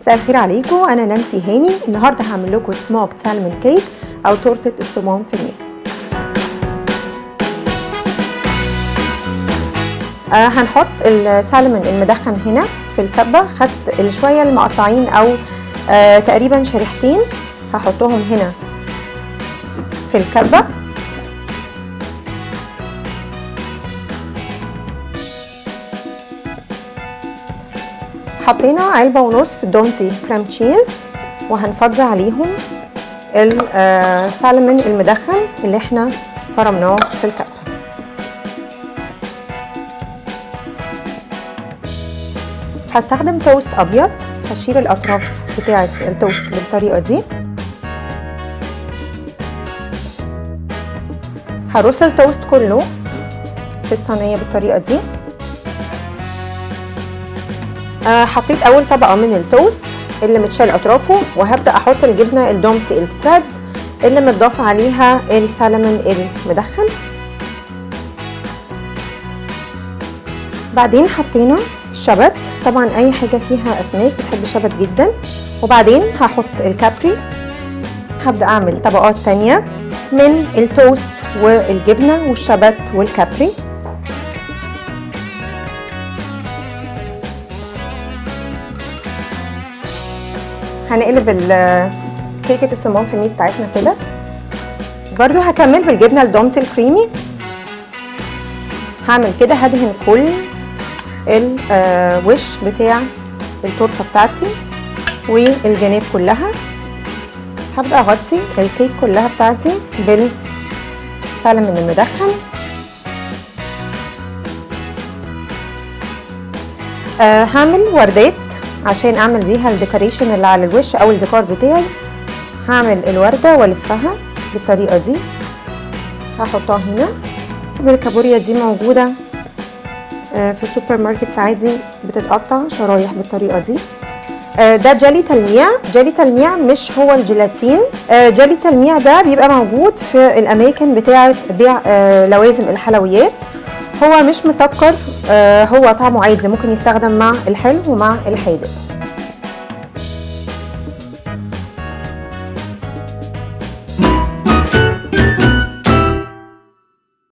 مساء الخير عليكم انا نانسي هاني النهارده هعمل لكم سموك سالمون كيك او تورته الصمام في النيل آه هنحط السالمون المدخن هنا في الكبه خدت الشويه المقطعين او آه تقريبا شريحتين هحطهم هنا في الكبه حطينا علبه ونص دومتي كريم تشيز وهنفضي عليهم السالمون المدخن اللي احنا فرمناه في الكبه هستخدم توست ابيض هشيل الاطراف بتاعه التوست بالطريقه دي هرص التوست كله في الصينيه بالطريقه دي آه حطيت اول طبقه من التوست اللي متشال اطرافه وهبدا احط الجبنه الدومتي السبريد اللي متضاف عليها السالمون المدخن بعدين حطينا الشبت طبعا اي حاجه فيها اسماك بتحب الشبت جدا وبعدين هحط الكابري هبدا اعمل طبقات تانية من التوست والجبنه والشبت والكابري هنقلب كيكه الصمام في الميت بتاعتنا كده برضو هكمل بالجبنه الدومتي الكريمي هعمل كده هدهن كل الوش بتاع التورته بتاعتي والجناب كلها هبدا اغطي الكيك كلها بتاعتي بالسلمون المدخن أه هعمل وردات عشان اعمل بيها الديكوريشن اللي على الوش او الديكور بتاعي هعمل الورده والفها بالطريقه دي هحطها هنا الكابوريا دي موجوده في السوبر ماركت عادي بتتقطع شرايح بالطريقه دي ده جالي تلميع جالي تلميع مش هو الجيلاتين جالي تلميع ده بيبقى موجود في الاماكن بتاعه بيع لوازم الحلويات هو مش مسكر هو طعمه عادي ممكن يستخدم مع الحلو ومع الحادق